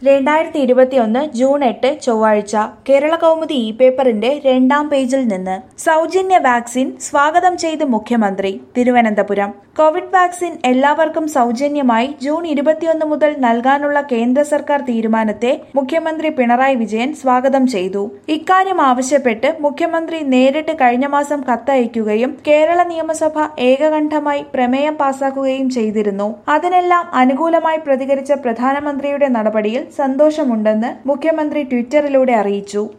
രണ്ടായിരത്തി ഇരുപത്തിയൊന്ന് ജൂൺ എട്ട് ചൊവ്വാഴ്ച കേരള കൗമുദി ഇ പേപ്പറിന്റെ രണ്ടാം പേജിൽ നിന്ന് സൗജന്യ വാക്സിൻ സ്വാഗതം ചെയ്ത് മുഖ്യമന്ത്രി തിരുവനന്തപുരം കോവിഡ് വാക്സിൻ എല്ലാവർക്കും സൗജന്യമായി ജൂൺ ഇരുപത്തിയൊന്ന് മുതൽ നൽകാനുള്ള കേന്ദ്ര സർക്കാർ തീരുമാനത്തെ മുഖ്യമന്ത്രി പിണറായി വിജയൻ സ്വാഗതം ചെയ്തു ഇക്കാര്യം ആവശ്യപ്പെട്ട് മുഖ്യമന്ത്രി നേരിട്ട് കഴിഞ്ഞ മാസം കത്തയക്കുകയും കേരള നിയമസഭ ഏകകണ്ഠമായി പ്രമേയം പാസാക്കുകയും ചെയ്തിരുന്നു അതിനെല്ലാം അനുകൂലമായി പ്രതികരിച്ച പ്രധാനമന്ത്രിയുടെ നടപടിയിൽ സന്തോഷമുണ്ടെന്ന് മുഖ്യമന്ത്രി ട്വിറ്ററിലൂടെ അറിയിച്ചു